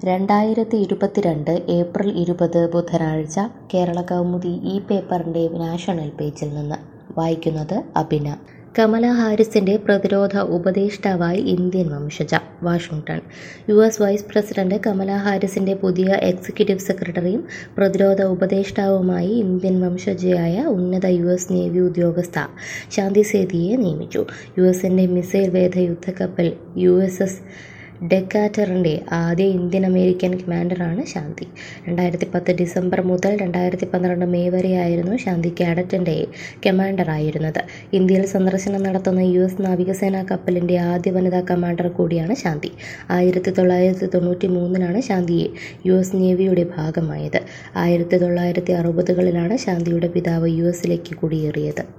രണ്ടായിരത്തി ഇരുപത്തിരണ്ട് ഏപ്രിൽ ഇരുപത് ബുധനാഴ്ച കേരള കൗമുദി ഈ പേപ്പറിൻ്റെ നാഷണൽ പേജിൽ നിന്ന് വായിക്കുന്നത് അബിന കമല ഹാരിസിന്റെ പ്രതിരോധ ഉപദേഷ്ടാവായി ഇന്ത്യൻ വംശജ Washington U S vice president Kamala ഹാരിസിന്റെ പുതിയ എക്സിക്യൂട്ടീവ് സെക്രട്ടറിയും പ്രതിരോധ ഉപദേഷ്ടാവുമായി ഇന്ത്യൻ വംശജയായ ഉന്നത യു എസ് നേവി ഉദ്യോഗസ്ഥ ശാന്തി സേതിയെ നിയമിച്ചു യു എസിന്റെ മിസൈൽ വേധ യുദ്ധക്കപ്പൽ യു എസ് എസ് ഡെക്കാറ്ററിൻ്റെ ആദ്യ ഇന്ത്യൻ അമേരിക്കൻ കമാൻഡറാണ് ശാന്തി രണ്ടായിരത്തി പത്ത് ഡിസംബർ മുതൽ രണ്ടായിരത്തി പന്ത്രണ്ട് മെയ് വരെയായിരുന്നു ശാന്തി കാഡറ്റിൻ്റെ കമാൻഡറായിരുന്നത് ഇന്ത്യയിൽ സന്ദർശനം നടത്തുന്ന യു എസ് നാവികസേനാ കപ്പലിൻ്റെ ആദ്യ വനിതാ കമാൻഡർ കൂടിയാണ് ശാന്തി ആയിരത്തി തൊള്ളായിരത്തി തൊണ്ണൂറ്റി മൂന്നിലാണ് ശാന്തി യു എസ് നേവിയുടെ ഭാഗമായത് ആയിരത്തി തൊള്ളായിരത്തി അറുപതുകളിലാണ് ശാന്തിയുടെ പിതാവ് യു എസിലേക്ക് കുടിയേറിയത്